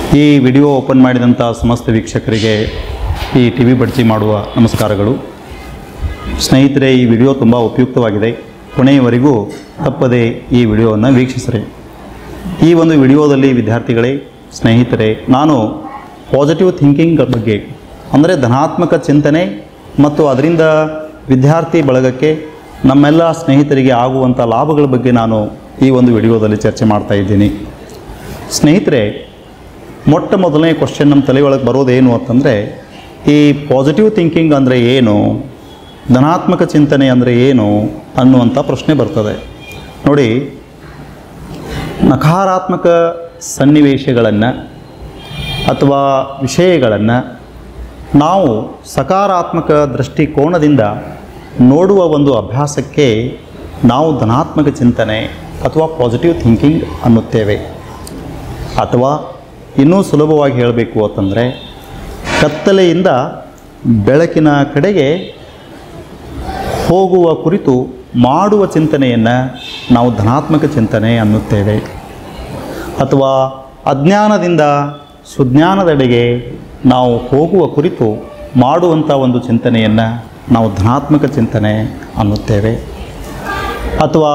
ಈ video open ಮಾಡಿದಂಥ ಸಮಸ್ತ ವೀಕ್ಷಕರಿಗೆ ಈ ಟಿ ವಿ ಬಡ್ಚಿ ಮಾಡುವ ನಮಸ್ಕಾರಗಳು ಸ್ನೇಹಿತರೆ ಈ ವಿಡಿಯೋ ತುಂಬ ಉಪಯುಕ್ತವಾಗಿದೆ ಕೊನೆಯವರೆಗೂ ತಪ್ಪದೆ ಈ ವಿಡಿಯೋವನ್ನು ವೀಕ್ಷಿಸಿರಿ ಈ ಒಂದು ವಿಡಿಯೋದಲ್ಲಿ ವಿದ್ಯಾರ್ಥಿಗಳೇ ಸ್ನೇಹಿತರೆ ನಾನು ಪಾಸಿಟಿವ್ ಥಿಂಕಿಂಗ್ ಬಗ್ಗೆ ಅಂದರೆ ಧನಾತ್ಮಕ ಚಿಂತನೆ ಮತ್ತು ಅದರಿಂದ ವಿದ್ಯಾರ್ಥಿ ಬಳಗಕ್ಕೆ ನಮ್ಮೆಲ್ಲ ಸ್ನೇಹಿತರಿಗೆ ಆಗುವಂಥ ಲಾಭಗಳ ಬಗ್ಗೆ ನಾನು ಈ ಒಂದು ವಿಡಿಯೋದಲ್ಲಿ ಚರ್ಚೆ ಮಾಡ್ತಾ ಇದ್ದೀನಿ ಸ್ನೇಹಿತರೆ ಮೊಟ್ಟ ಮೊದಲನೇ ಕ್ವಶನ್ ನಮ್ಮ ತಲೆಯೊಳಗೆ ಬರೋದೇನು ಅಂತಂದರೆ ಈ ಪಾಸಿಟಿವ್ ಥಿಂಕಿಂಗ್ ಅಂದರೆ ಏನು ಧನಾತ್ಮಕ ಚಿಂತನೆ ಅಂದರೆ ಏನು ಅನ್ನುವಂಥ ಪ್ರಶ್ನೆ ಬರ್ತದೆ ನೋಡಿ ನಕಾರಾತ್ಮಕ ಸನ್ನಿವೇಶಗಳನ್ನು ಅಥವಾ ವಿಷಯಗಳನ್ನು ನಾವು ಸಕಾರಾತ್ಮಕ ದೃಷ್ಟಿಕೋನದಿಂದ ನೋಡುವ ಒಂದು ಅಭ್ಯಾಸಕ್ಕೆ ನಾವು ಧನಾತ್ಮಕ ಚಿಂತನೆ ಅಥವಾ ಪಾಸಿಟಿವ್ ಥಿಂಕಿಂಗ್ ಅನ್ನುತ್ತೇವೆ ಅಥವಾ ಇನ್ನೂ ಸುಲಭವಾಗಿ ಹೇಳಬೇಕು ಅಂತಂದರೆ ಕತ್ತಲೆಯಿಂದ ಬೆಳಕಿನ ಕಡೆಗೆ ಹೋಗುವ ಕುರಿತು ಮಾಡುವ ಚಿಂತನೆಯನ್ನು ನಾವು ಧನಾತ್ಮಕ ಚಿಂತನೆ ಅನ್ನುತ್ತೇವೆ ಅಥವಾ ಅಜ್ಞಾನದಿಂದ ಸುಜ್ಞಾನದೆಡೆಗೆ ನಾವು ಹೋಗುವ ಕುರಿತು ಮಾಡುವಂಥ ಒಂದು ಚಿಂತನೆಯನ್ನು ನಾವು ಧನಾತ್ಮಕ ಚಿಂತನೆ ಅನ್ನುತ್ತೇವೆ ಅಥವಾ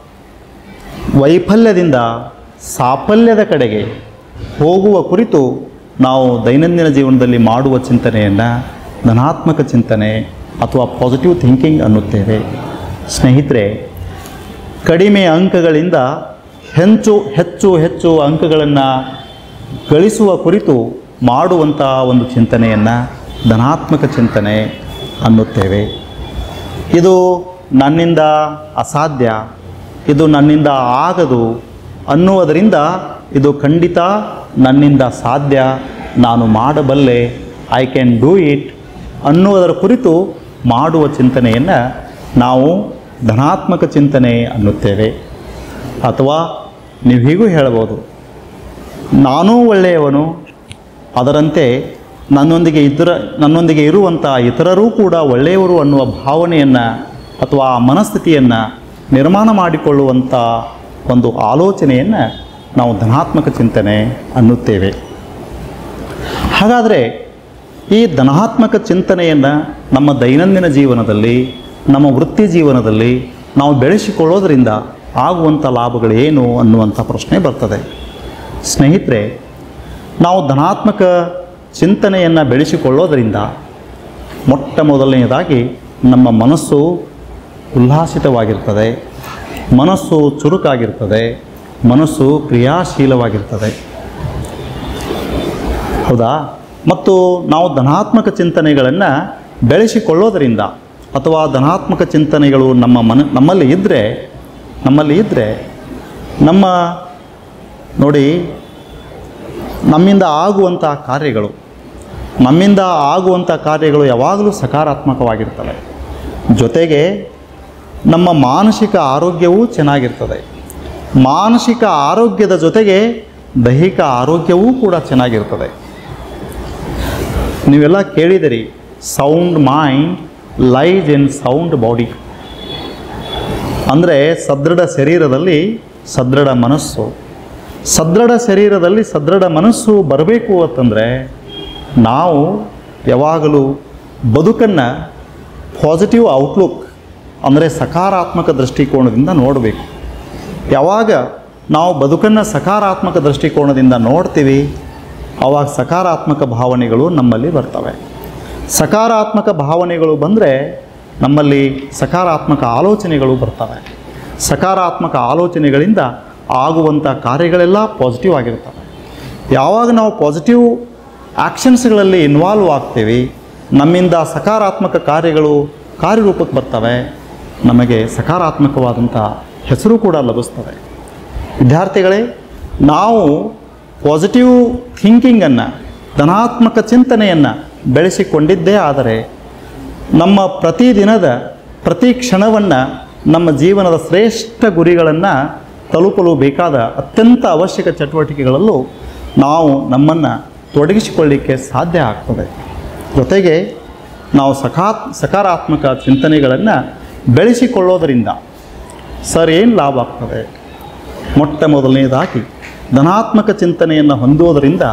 ವೈಫಲ್ಯದಿಂದ ಸಾಫಲ್ಯದ ಕಡೆಗೆ ಹೋಗುವ ಕುರಿತು ನಾವು ದೈನಂದಿನ ಜೀವನದಲ್ಲಿ ಮಾಡುವ ಚಿಂತನೆಯನ್ನು ಧನಾತ್ಮಕ ಚಿಂತನೆ ಅಥವಾ ಪಾಸಿಟಿವ್ ಥಿಂಕಿಂಗ್ ಅನ್ನುತ್ತೇವೆ ಸ್ನೇಹಿತರೆ ಕಡಿಮೆ ಅಂಕಗಳಿಂದ ಹೆಚ್ಚು ಹೆಚ್ಚು ಹೆಚ್ಚು ಅಂಕಗಳನ್ನು ಗಳಿಸುವ ಕುರಿತು ಮಾಡುವಂಥ ಒಂದು ಚಿಂತನೆಯನ್ನು ಧನಾತ್ಮಕ ಚಿಂತನೆ ಅನ್ನುತ್ತೇವೆ ಇದು ನನ್ನಿಂದ ಅಸಾಧ್ಯ ಇದು ನನ್ನಿಂದ ಆಗದು ಅನ್ನುವುದರಿಂದ ಇದು ಖಂಡಿತ ನನ್ನಿಂದ ಸಾಧ್ಯ ನಾನು ಮಾಡಬಲ್ಲೆ ಐ ಕ್ಯಾನ್ ಡೂ ಇಟ್ ಅನ್ನುವುದರ ಕುರಿತು ಮಾಡುವ ಚಿಂತನೆಯನ್ನು ನಾವು ಧನಾತ್ಮಕ ಚಿಂತನೆ ಅನ್ನುತ್ತೇವೆ ಅಥವಾ ನೀವು ಹೀಗೂ ಹೇಳ್ಬೋದು ನಾನೂ ಒಳ್ಳೆಯವನು ಅದರಂತೆ ನನ್ನೊಂದಿಗೆ ಇತರ ನನ್ನೊಂದಿಗೆ ಇರುವಂಥ ಇತರರೂ ಕೂಡ ಒಳ್ಳೆಯವರು ಅನ್ನುವ ಭಾವನೆಯನ್ನು ಅಥವಾ ಆ ಮನಸ್ಥಿತಿಯನ್ನು ನಿರ್ಮಾಣ ಮಾಡಿಕೊಳ್ಳುವಂಥ ಒಂದು ಆಲೋಚನೆಯನ್ನು ನಾವು ಧನಾತ್ಮಕ ಚಿಂತನೆ ಅನ್ನುತ್ತೇವೆ ಹಾಗಾದರೆ ಈ ಧನಾತ್ಮಕ ಚಿಂತನೆಯನ್ನು ನಮ್ಮ ದೈನಂದಿನ ಜೀವನದಲ್ಲಿ ನಮ್ಮ ವೃತ್ತಿ ಜೀವನದಲ್ಲಿ ನಾವು ಬೆಳೆಸಿಕೊಳ್ಳೋದರಿಂದ ಆಗುವಂಥ ಲಾಭಗಳೇನು ಅನ್ನುವಂಥ ಪ್ರಶ್ನೆ ಬರ್ತದೆ ಸ್ನೇಹಿತರೆ ನಾವು ಧನಾತ್ಮಕ ಚಿಂತನೆಯನ್ನು ಬೆಳೆಸಿಕೊಳ್ಳೋದರಿಂದ ಮೊಟ್ಟ ಮೊದಲನೆಯದಾಗಿ ನಮ್ಮ ಮನಸ್ಸು ಉಲ್ಲಾಸಿತವಾಗಿರ್ತದೆ ಮನಸ್ಸು ಚುರುಕಾಗಿರ್ತದೆ ಮನಸ್ಸು ಕ್ರಿಯಾಶೀಲವಾಗಿರ್ತದೆ ಹೌದಾ ಮತ್ತು ನಾವು ಧನಾತ್ಮಕ ಚಿಂತನೆಗಳನ್ನು ಬೆಳೆಸಿಕೊಳ್ಳೋದರಿಂದ ಅಥವಾ ಧನಾತ್ಮಕ ಚಿಂತನೆಗಳು ನಮ್ಮ ಮನ ನಮ್ಮಲ್ಲಿ ಇದ್ದರೆ ನಮ್ಮಲ್ಲಿ ಇದ್ದರೆ ನಮ್ಮ ನೋಡಿ ನಮ್ಮಿಂದ ಆಗುವಂಥ ಕಾರ್ಯಗಳು ನಮ್ಮಿಂದ ಆಗುವಂಥ ಕಾರ್ಯಗಳು ಯಾವಾಗಲೂ ಸಕಾರಾತ್ಮಕವಾಗಿರ್ತವೆ ಜೊತೆಗೆ ನಮ್ಮ ಮಾನಸಿಕ ಆರೋಗ್ಯವೂ ಚೆನ್ನಾಗಿರ್ತದೆ ಮಾನಸಿಕ ಆರೋಗ್ಯದ ಜೊತೆಗೆ ದೈಹಿಕ ಆರೋಗ್ಯವೂ ಕೂಡ ಚೆನ್ನಾಗಿರ್ತದೆ ನೀವೆಲ್ಲ ಕೇಳಿದಿರಿ sound mind lies in sound body ಅಂದರೆ ಸದೃಢ ಶರೀರದಲ್ಲಿ ಸದೃಢ ಮನಸ್ಸು ಸದೃಢ ಶರೀರದಲ್ಲಿ ಸದೃಢ ಮನಸ್ಸು ಬರಬೇಕು ಅಂತಂದರೆ ನಾವು ಯಾವಾಗಲೂ ಬದುಕನ್ನು ಪಾಸಿಟಿವ್ ಔಟ್ಲುಕ್ ಅಂದರೆ ಸಕಾರಾತ್ಮಕ ದೃಷ್ಟಿಕೋನದಿಂದ ನೋಡಬೇಕು ಯಾವಾಗ ನಾವು ಬದುಕನ್ನು ಸಕಾರಾತ್ಮಕ ದೃಷ್ಟಿಕೋನದಿಂದ ನೋಡ್ತೀವಿ ಆವಾಗ ಸಕಾರಾತ್ಮಕ ಭಾವನೆಗಳು ನಮ್ಮಲ್ಲಿ ಬರ್ತವೆ ಸಕಾರಾತ್ಮಕ ಭಾವನೆಗಳು ಬಂದರೆ ನಮ್ಮಲ್ಲಿ ಸಕಾರಾತ್ಮಕ ಆಲೋಚನೆಗಳು ಬರ್ತವೆ ಸಕಾರಾತ್ಮಕ ಆಲೋಚನೆಗಳಿಂದ ಆಗುವಂಥ ಕಾರ್ಯಗಳೆಲ್ಲ ಪಾಸಿಟಿವ್ ಆಗಿರ್ತವೆ ಯಾವಾಗ ನಾವು ಪಾಸಿಟಿವ್ ಆ್ಯಕ್ಷನ್ಸ್ಗಳಲ್ಲಿ ಇನ್ವಾಲ್ವ್ ಆಗ್ತೀವಿ ನಮ್ಮಿಂದ ಸಕಾರಾತ್ಮಕ ಕಾರ್ಯಗಳು ಕಾರ್ಯರೂಪಕ್ಕೆ ಬರ್ತವೆ ನಮಗೆ ಸಕಾರಾತ್ಮಕವಾದಂಥ ಹೆಸರು ಕೂಡ ಲಭಿಸ್ತದೆ ವಿದ್ಯಾರ್ಥಿಗಳೇ ನಾವು ಪಾಸಿಟಿವ್ ಥಿಂಕಿಂಗನ್ನು ಧನಾತ್ಮಕ ಚಿಂತನೆಯನ್ನು ಬೆಳೆಸಿಕೊಂಡಿದ್ದೇ ಆದರೆ ನಮ್ಮ ಪ್ರತಿದಿನದ ಪ್ರತಿ ಕ್ಷಣವನ್ನು ನಮ್ಮ ಜೀವನದ ಶ್ರೇಷ್ಠ ಗುರಿಗಳನ್ನು ತಲುಪಲು ಬೇಕಾದ ಅತ್ಯಂತ ಅವಶ್ಯಕ ಚಟುವಟಿಕೆಗಳಲ್ಲೂ ನಾವು ನಮ್ಮನ್ನು ತೊಡಗಿಸಿಕೊಳ್ಳಿಕ್ಕೆ ಸಾಧ್ಯ ಆಗ್ತದೆ ಜೊತೆಗೆ ನಾವು ಸಕಾ ಸಕಾರಾತ್ಮಕ ಚಿಂತನೆಗಳನ್ನು ಬೆಳೆಸಿಕೊಳ್ಳೋದರಿಂದ ಸರ್ ಏನು ಲಾಭ ಆಗ್ತದೆ ಮೊಟ್ಟ ಮೊದಲನೇದಾಗಿ ಧನಾತ್ಮಕ ಚಿಂತನೆಯನ್ನು ಹೊಂದುವುದರಿಂದ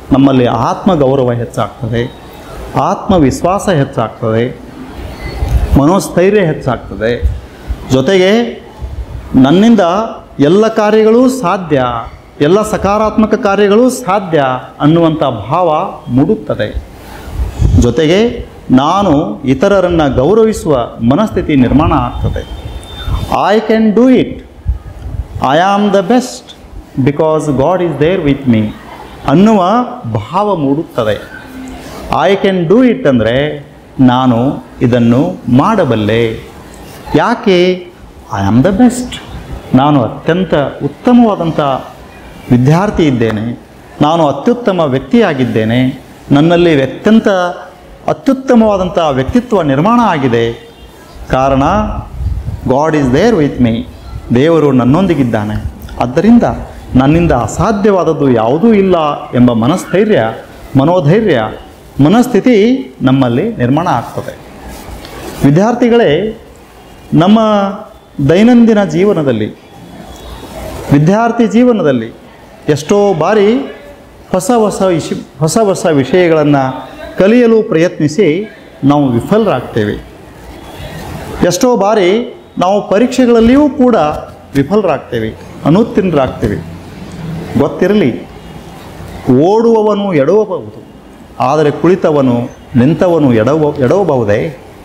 ನಮ್ಮಲ್ಲಿ ಆತ್ಮಗೌರವ ಹೆಚ್ಚಾಗ್ತದೆ ಆತ್ಮವಿಶ್ವಾಸ ಹೆಚ್ಚಾಗ್ತದೆ ಮನೋಸ್ಥೈರ್ಯ ಹೆಚ್ಚಾಗ್ತದೆ ಜೊತೆಗೆ ನನ್ನಿಂದ ಎಲ್ಲ ಕಾರ್ಯಗಳೂ ಸಾಧ್ಯ ಎಲ್ಲ ಸಕಾರಾತ್ಮಕ ಕಾರ್ಯಗಳೂ ಸಾಧ್ಯ ಅನ್ನುವಂಥ ಭಾವ ಮೂಡುತ್ತದೆ ಜೊತೆಗೆ ನಾನು ಇತರರನ್ನು ಗೌರವಿಸುವ ಮನಸ್ಥಿತಿ ನಿರ್ಮಾಣ ಆಗ್ತದೆ I can do it I am the best because God is there with me ಅನ್ನುವ ಭಾವ ಮೂಡುತ್ತದೆ ಐ ಕ್ಯಾನ್ ಡೂ ಇಟ್ ಅಂದರೆ ನಾನು ಇದನ್ನು ಮಾಡಬಲ್ಲೆ ಯಾಕೆ ಐ ಆಮ್ ದ ಬೆಸ್ಟ್ ನಾನು ಅತ್ಯಂತ ಉತ್ತಮವಾದಂಥ ವಿದ್ಯಾರ್ಥಿ ಇದ್ದೇನೆ ನಾನು ಅತ್ಯುತ್ತಮ ವ್ಯಕ್ತಿಯಾಗಿದ್ದೇನೆ ನನ್ನಲ್ಲಿ ಅತ್ಯಂತ ಅತ್ಯುತ್ತಮವಾದಂಥ ವ್ಯಕ್ತಿತ್ವ ನಿರ್ಮಾಣ ಆಗಿದೆ ಕಾರಣ God is there with me ದೇವರು ನನ್ನೊಂದಿಗಿದ್ದಾನೆ ಆದ್ದರಿಂದ ನನ್ನಿಂದ ಅಸಾಧ್ಯವಾದದ್ದು ಯಾವುದೂ ಇಲ್ಲ ಎಂಬ ಮನಸ್ಥೈರ್ಯ ಮನೋಧೈರ್ಯ ಮನಸ್ಥಿತಿ ನಮ್ಮಲ್ಲಿ ನಿರ್ಮಾಣ ಆಗ್ತದೆ ವಿದ್ಯಾರ್ಥಿಗಳೇ ನಮ್ಮ ದೈನಂದಿನ ಜೀವನದಲ್ಲಿ ವಿದ್ಯಾರ್ಥಿ ಜೀವನದಲ್ಲಿ ಎಷ್ಟೋ ಬಾರಿ ಹೊಸ ಹೊಸ ವಿಷ ಹೊಸ ಹೊಸ ವಿಷಯಗಳನ್ನು ಕಲಿಯಲು ಪ್ರಯತ್ನಿಸಿ ನಾವು ವಿಫಲರಾಗ್ತೇವೆ ಎಷ್ಟೋ ಬಾರಿ ನಾವು ಪರೀಕ್ಷೆಗಳಲ್ಲಿಯೂ ಕೂಡ ವಿಫಲರಾಗ್ತೇವೆ ಅನುತ್ತೀರ್ಣರಾಗ್ತೇವೆ ಗೊತ್ತಿರಲಿ ಓಡುವವನು ಎಡವಬಹುದು ಆದರೆ ಕುಳಿತವನು ನಿಂತವನು ಎಡವ ಎಡವಬಹುದೇ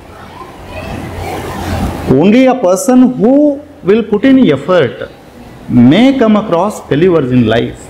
only a person who will put in effort may come across failures in life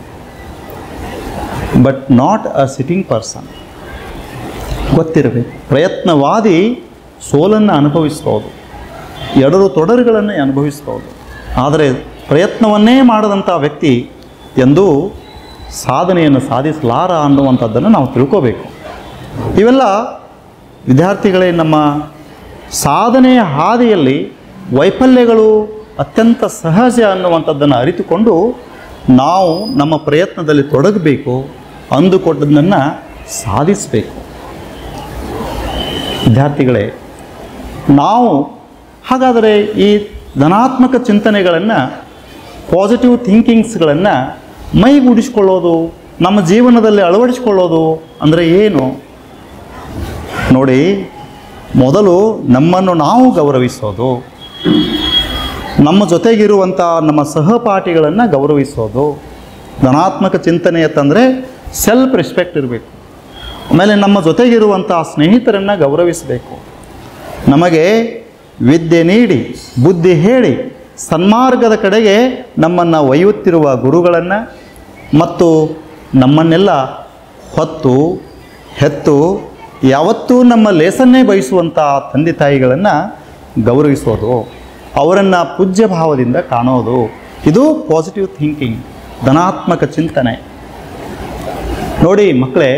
but not a sitting person ಗೊತ್ತಿರಬೇಕು ಪ್ರಯತ್ನವಾದಿ ಸೋಲನ್ನು ಅನುಭವಿಸ್ಬೋದು ಎಡರು ತೊಡರುಗಳನ್ನು ಅನುಭವಿಸ್ಬೋದು ಆದರೆ ಪ್ರಯತ್ನವನ್ನೇ ಮಾಡದಂಥ ವ್ಯಕ್ತಿ ಎಂದೂ ಸಾಧನೆಯನ್ನು ಸಾಧಿಸಲಾರ ಅನ್ನುವಂಥದ್ದನ್ನು ನಾವು ತಿಳ್ಕೋಬೇಕು ಇವೆಲ್ಲ ವಿದ್ಯಾರ್ಥಿಗಳೇ ನಮ್ಮ ಸಾಧನೆಯ ಹಾದಿಯಲ್ಲಿ ವೈಫಲ್ಯಗಳು ಅತ್ಯಂತ ಸಹಜ ಅನ್ನುವಂಥದ್ದನ್ನು ಅರಿತುಕೊಂಡು ನಾವು ನಮ್ಮ ಪ್ರಯತ್ನದಲ್ಲಿ ತೊಡಗಬೇಕು ಅಂದುಕೊಂಡದ್ದನ್ನು ಸಾಧಿಸಬೇಕು ವಿದ್ಯಾರ್ಥಿಗಳೇ ನಾವು ಹಾಗಾದರೆ ಈ ಧನಾತ್ಮಕ ಚಿಂತನೆಗಳನ್ನು ಪಾಸಿಟಿವ್ ಥಿಂಕಿಂಗ್ಸ್ಗಳನ್ನು ಮೈಗೂಡಿಸ್ಕೊಳ್ಳೋದು ನಮ್ಮ ಜೀವನದಲ್ಲಿ ಅಳವಡಿಸ್ಕೊಳ್ಳೋದು ಅಂದರೆ ಏನು ನೋಡಿ ಮೊದಲು ನಮ್ಮನ್ನು ನಾವು ಗೌರವಿಸೋದು ನಮ್ಮ ಜೊತೆಗಿರುವಂಥ ನಮ್ಮ ಸಹಪಾಠಿಗಳನ್ನು ಗೌರವಿಸೋದು ಧನಾತ್ಮಕ ಚಿಂತನೆ ಅಂತಂದರೆ ಸೆಲ್ಫ್ ರೆಸ್ಪೆಕ್ಟ್ ಇರಬೇಕು ಆಮೇಲೆ ನಮ್ಮ ಜೊತೆಗಿರುವಂಥ ಸ್ನೇಹಿತರನ್ನು ಗೌರವಿಸಬೇಕು ನಮಗೆ ವಿದ್ಯೆ ನೀಡಿ ಬುದ್ಧಿ ಹೇಳಿ ಸನ್ಮಾರ್ಗದ ಕಡೆಗೆ ನಮ್ಮನ್ನು ಒಯ್ಯುತ್ತಿರುವ ಗುರುಗಳನ್ನು ಮತ್ತು ನಮ್ಮನ್ನೆಲ್ಲ ಹೊತ್ತು ಹೆತ್ತು ಯಾವತ್ತೂ ನಮ್ಮ ಲೇಸನ್ನೇ ಬಯಸುವಂಥ ತಂದೆ ತಾಯಿಗಳನ್ನು ಗೌರವಿಸೋದು ಅವರನ್ನು ಪೂಜ್ಯ ಭಾವದಿಂದ ಕಾಣೋದು ಇದು ಪಾಸಿಟಿವ್ ಥಿಂಕಿಂಗ್ ಧನಾತ್ಮಕ ಚಿಂತನೆ ನೋಡಿ ಮಕ್ಕಳೇ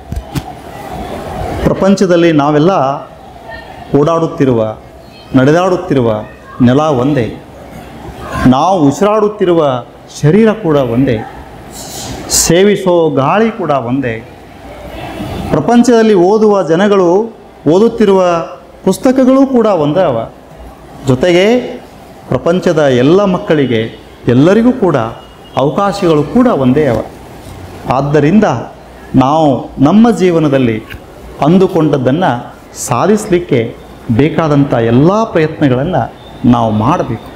ಪ್ರಪಂಚದಲ್ಲಿ ನಾವೆಲ್ಲ ಓಡಾಡುತ್ತಿರುವ ನಡೆದಾಡುತ್ತಿರುವ ನೆಲ ಒಂದೇ ನಾವು ಉಸಿರಾಡುತ್ತಿರುವ ಶರೀರ ಕೂಡ ಒಂದೇ ಸೇವಿಸೋ ಗಾಳಿ ಕೂಡ ಒಂದೇ ಪ್ರಪಂಚದಲ್ಲಿ ಓದುವ ಜನಗಳು ಓದುತ್ತಿರುವ ಪುಸ್ತಕಗಳು ಕೂಡ ಒಂದೇ ಅವ ಜೊತೆಗೆ ಪ್ರಪಂಚದ ಎಲ್ಲ ಮಕ್ಕಳಿಗೆ ಎಲ್ಲರಿಗೂ ಕೂಡ ಅವಕಾಶಗಳು ಕೂಡ ಒಂದೇ ಅವ ಆದ್ದರಿಂದ ನಾವು ನಮ್ಮ ಜೀವನದಲ್ಲಿ ಅಂದುಕೊಂಡದ್ದನ್ನು ಸಾಧಿಸಲಿಕ್ಕೆ ಬೇಕಾದಂಥ ಎಲ್ಲ ಪ್ರಯತ್ನಗಳನ್ನು ನಾವು ಮಾಡಬೇಕು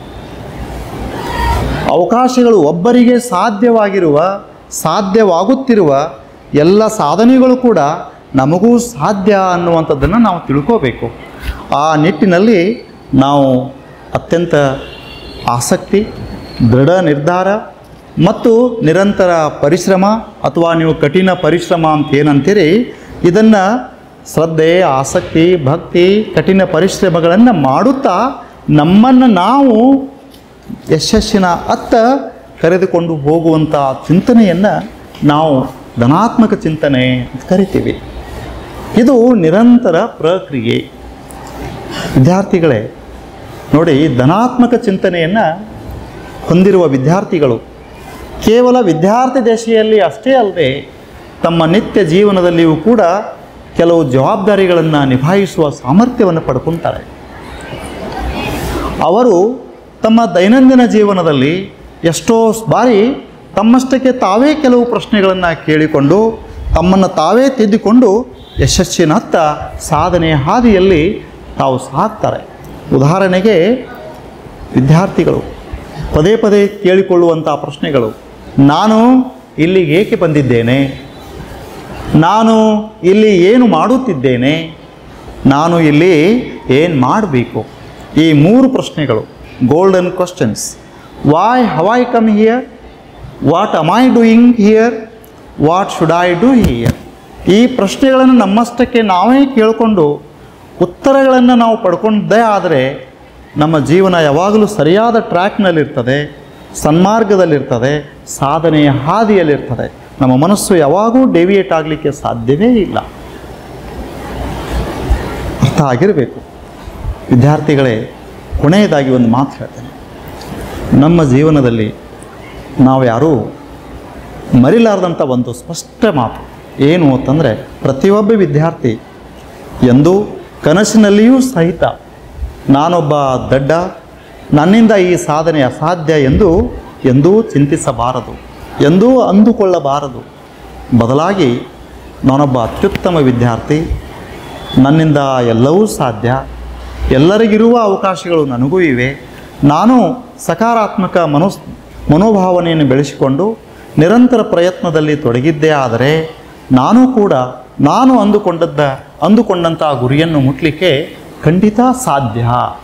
ಅವಕಾಶಗಳು ಒಬ್ಬರಿಗೆ ಸಾಧ್ಯವಾಗಿರುವ ಸಾಧ್ಯವಾಗುತ್ತಿರುವ ಎಲ್ಲ ಸಾಧನೆಗಳು ಕೂಡ ನಮಗೂ ಸಾಧ್ಯ ಅನ್ನುವಂಥದ್ದನ್ನು ನಾವು ತಿಳ್ಕೋಬೇಕು ಆ ನಿಟ್ಟಿನಲ್ಲಿ ನಾವು ಅತ್ಯಂತ ಆಸಕ್ತಿ ದೃಢ ನಿರ್ಧಾರ ಮತ್ತು ನಿರಂತರ ಪರಿಶ್ರಮ ಅಥವಾ ನೀವು ಕಠಿಣ ಪರಿಶ್ರಮ ಅಂತ ಏನಂತೀರಿ ಇದನ್ನು ಶ್ರದ್ಧೆ ಆಸಕ್ತಿ ಭಕ್ತಿ ಕಠಿಣ ಪರಿಶ್ರಮಗಳನ್ನು ಮಾಡುತ್ತಾ ನಮ್ಮನ್ನು ನಾವು ಯಶಸ್ಸಿನ ಅತ್ತ ಕರೆದುಕೊಂಡು ಹೋಗುವಂಥ ಚಿಂತನೆಯನ್ನು ನಾವು ಧನಾತ್ಮಕ ಚಿಂತನೆ ಅಂತ ಕರಿತೀವಿ ಇದು ನಿರಂತರ ಪ್ರಕ್ರಿಯೆ ವಿದ್ಯಾರ್ಥಿಗಳೇ ನೋಡಿ ಧನಾತ್ಮಕ ಚಿಂತನೆಯನ್ನು ಹೊಂದಿರುವ ವಿದ್ಯಾರ್ಥಿಗಳು ಕೇವಲ ವಿದ್ಯಾರ್ಥಿ ದಶೆಯಲ್ಲಿ ಅಷ್ಟೇ ಅಲ್ಲದೆ ತಮ್ಮ ನಿತ್ಯ ಜೀವನದಲ್ಲಿಯೂ ಕೂಡ ಕೆಲವು ಜವಾಬ್ದಾರಿಗಳನ್ನು ನಿಭಾಯಿಸುವ ಸಾಮರ್ಥ್ಯವನ್ನು ಪಡ್ಕೊತಾರೆ ಅವರು ತಮ್ಮ ದೈನಂದಿನ ಜೀವನದಲ್ಲಿ ಎಷ್ಟೋ ಬಾರಿ ತಮ್ಮಷ್ಟಕ್ಕೆ ತಾವೇ ಕೆಲವು ಪ್ರಶ್ನೆಗಳನ್ನು ಕೇಳಿಕೊಂಡು ತಮ್ಮನ್ನು ತಾವೇ ತಿದ್ದಿಕೊಂಡು ಯಶಸ್ಸಿನತ್ತ ಸಾಧನೆಯ ಹಾದಿಯಲ್ಲಿ ತಾವು ಸಾಗ್ತಾರೆ ಉದಾಹರಣೆಗೆ ವಿದ್ಯಾರ್ಥಿಗಳು ಪದೇ ಪದೇ ಕೇಳಿಕೊಳ್ಳುವಂಥ ಪ್ರಶ್ನೆಗಳು ನಾನು ಇಲ್ಲಿಗೆ ಏಕೆ ಬಂದಿದ್ದೇನೆ ನಾನು ಇಲ್ಲಿ ಏನು ಮಾಡುತ್ತಿದ್ದೇನೆ ನಾನು ಇಲ್ಲಿ ಏನು ಮಾಡಬೇಕು ಈ ಮೂರು ಪ್ರಶ್ನೆಗಳು golden questions why have I come here what am I doing here what should I do here ಈ ಪ್ರಶ್ನೆಗಳನ್ನು ನಮ್ಮಷ್ಟಕ್ಕೆ ನಾವೇ ಕೇಳಿಕೊಂಡು ಉತ್ತರಗಳನ್ನು ನಾವು ಪಡ್ಕೊಂಡೇ ಆದರೆ ನಮ್ಮ ಜೀವನ ಯಾವಾಗಲೂ ಸರಿಯಾದ ಟ್ರ್ಯಾಕ್ನಲ್ಲಿರ್ತದೆ ಸನ್ಮಾರ್ಗದಲ್ಲಿರ್ತದೆ ಸಾಧನೆಯ ಹಾದಿಯಲ್ಲಿರ್ತದೆ ನಮ್ಮ ಮನಸ್ಸು ಯಾವಾಗೂ ಡೆವಿಯೇಟ್ ಆಗಲಿಕ್ಕೆ ಸಾಧ್ಯವೇ ಇಲ್ಲ ಅರ್ಥ ಆಗಿರಬೇಕು ವಿದ್ಯಾರ್ಥಿಗಳೇ ಕೊನೆಯದಾಗಿ ಒಂದು ಮಾತು ಹೇಳ್ತೇನೆ ನಮ್ಮ ಜೀವನದಲ್ಲಿ ನಾವು ಯಾರೂ ಮರಿಲಾರ್ದಂಥ ಒಂದು ಸ್ಪಷ್ಟ ಮಾತು ಏನು ಅಂತಂದರೆ ಪ್ರತಿಯೊಬ್ಬ ವಿದ್ಯಾರ್ಥಿ ಎಂದು ಕನಸಿನಲ್ಲಿಯೂ ಸಹಿತ ನಾನೊಬ್ಬ ದಡ್ಡ ನನ್ನಿಂದ ಈ ಸಾಧನೆ ಅಸಾಧ್ಯ ಎಂದು ಎಂದೂ ಚಿಂತಿಸಬಾರದು ಎಂದೂ ಅಂದುಕೊಳ್ಳಬಾರದು ಬದಲಾಗಿ ನಾನೊಬ್ಬ ಅತ್ಯುತ್ತಮ ವಿದ್ಯಾರ್ಥಿ ನನ್ನಿಂದ ಎಲ್ಲವೂ ಸಾಧ್ಯ ಎಲ್ಲರಿಗಿರುವ ಅವಕಾಶಗಳು ನನಗೂ ಇವೆ ನಾನು ಸಕಾರಾತ್ಮಕ ಮನೋಸ್ ಮನೋಭಾವನೆಯನ್ನು ಬೆಳೆಸಿಕೊಂಡು ನಿರಂತರ ಪ್ರಯತ್ನದಲ್ಲಿ ತೊಡಗಿದ್ದೇ ಆದರೆ ನಾನು ಕೂಡ ನಾನು ಅಂದುಕೊಂಡದ್ದ ಅಂದುಕೊಂಡಂಥ ಗುರಿಯನ್ನು ಮುಟ್ಟಲಿಕ್ಕೆ ಖಂಡಿತ ಸಾಧ್ಯ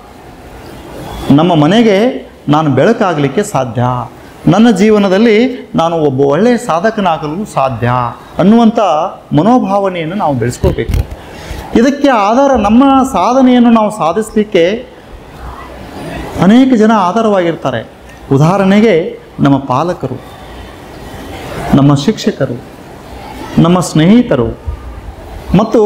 ನಮ್ಮ ಮನೆಗೆ ನಾನು ಬೆಳಕಾಗಲಿಕ್ಕೆ ಸಾಧ್ಯ ನನ್ನ ಜೀವನದಲ್ಲಿ ನಾನು ಒಬ್ಬ ಒಳ್ಳೆಯ ಸಾಧಕನಾಗಲು ಸಾಧ್ಯ ಅನ್ನುವಂಥ ಮನೋಭಾವನೆಯನ್ನು ನಾವು ಬೆಳೆಸ್ಕೋಬೇಕು ಇದಕ್ಕೆ ಆಧಾರ ನಮ್ಮ ಸಾಧನೆಯನ್ನು ನಾವು ಸಾಧಿಸಲಿಕ್ಕೆ ಅನೇಕ ಜನ ಆಧಾರವಾಗಿರ್ತಾರೆ ಉದಾಹರಣೆಗೆ ನಮ್ಮ ಪಾಲಕರು ನಮ್ಮ ಶಿಕ್ಷಕರು ನಮ್ಮ ಸ್ನೇಹಿತರು ಮತ್ತು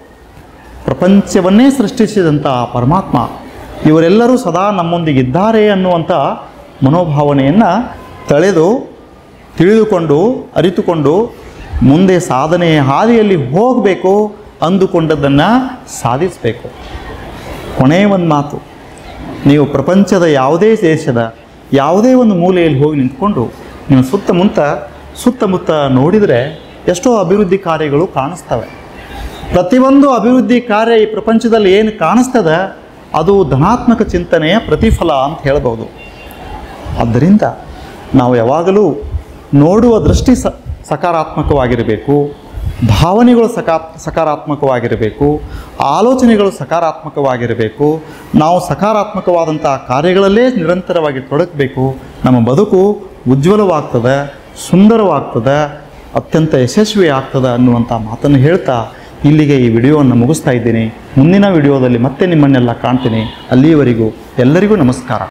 ಪ್ರಪಂಚವನ್ನೇ ಸೃಷ್ಟಿಸಿದಂಥ ಪರಮಾತ್ಮ ಇವರೆಲ್ಲರೂ ಸದಾ ನಮ್ಮೊಂದಿಗಿದ್ದಾರೆ ಅನ್ನುವಂಥ ಮನೋಭಾವನೆಯನ್ನು ತಳೆದು ತಿಳಿದುಕೊಂಡು ಅರಿತುಕೊಂಡು ಮುಂದೆ ಸಾಧನೆಯ ಹಾದಿಯಲ್ಲಿ ಹೋಗಬೇಕು ಅಂದುಕೊಂಡದ್ದನ್ನು ಸಾಧಿಸಬೇಕು ಕೊನೆಯ ಒಂದು ಮಾತು ನೀವು ಪ್ರಪಂಚದ ಯಾವುದೇ ದೇಶದ ಯಾವುದೇ ಒಂದು ಮೂಲೆಯಲ್ಲಿ ಹೋಗಿ ನಿಂತ್ಕೊಂಡು ನೀವು ಸುತ್ತಮುತ್ತ ಸುತ್ತಮುತ್ತ ನೋಡಿದರೆ ಎಷ್ಟೋ ಅಭಿವೃದ್ಧಿ ಕಾರ್ಯಗಳು ಕಾಣಿಸ್ತವೆ ಪ್ರತಿಯೊಂದು ಅಭಿವೃದ್ಧಿ ಕಾರ್ಯ ಈ ಪ್ರಪಂಚದಲ್ಲಿ ಏನು ಕಾಣಿಸ್ತದ ಅದು ಧನಾತ್ಮಕ ಚಿಂತನೆಯ ಪ್ರತಿಫಲ ಅಂತ ಹೇಳ್ಬೋದು ಆದ್ದರಿಂದ ನಾವು ಯಾವಾಗಲೂ ನೋಡುವ ದೃಷ್ಟಿ ಸ ಸಕಾರಾತ್ಮಕವಾಗಿರಬೇಕು ಭಾವನೆಗಳು ಸಕಾ ಸಕಾರಾತ್ಮಕವಾಗಿರಬೇಕು ಆಲೋಚನೆಗಳು ಸಕಾರಾತ್ಮಕವಾಗಿರಬೇಕು ನಾವು ಸಕಾರಾತ್ಮಕವಾದಂಥ ಕಾರ್ಯಗಳಲ್ಲೇ ನಿರಂತರವಾಗಿ ತೊಡಗಬೇಕು ನಮ್ಮ ಬದುಕು ಉಜ್ವಲವಾಗ್ತದೆ ಸುಂದರವಾಗ್ತದೆ ಅತ್ಯಂತ ಯಶಸ್ವಿ ಆಗ್ತದೆ ಅನ್ನುವಂಥ ಮಾತನ್ನು ಹೇಳ್ತಾ ಇಲ್ಲಿಗೆ ಈ ವಿಡಿಯೋವನ್ನು ಮುಗಿಸ್ತಾ ಇದ್ದೀನಿ ಮುಂದಿನ ವಿಡಿಯೋದಲ್ಲಿ ಮತ್ತೆ ನಿಮ್ಮನ್ನೆಲ್ಲ ಕಾಣ್ತೀನಿ ಅಲ್ಲಿಯವರೆಗೂ ಎಲ್ಲರಿಗೂ ನಮಸ್ಕಾರ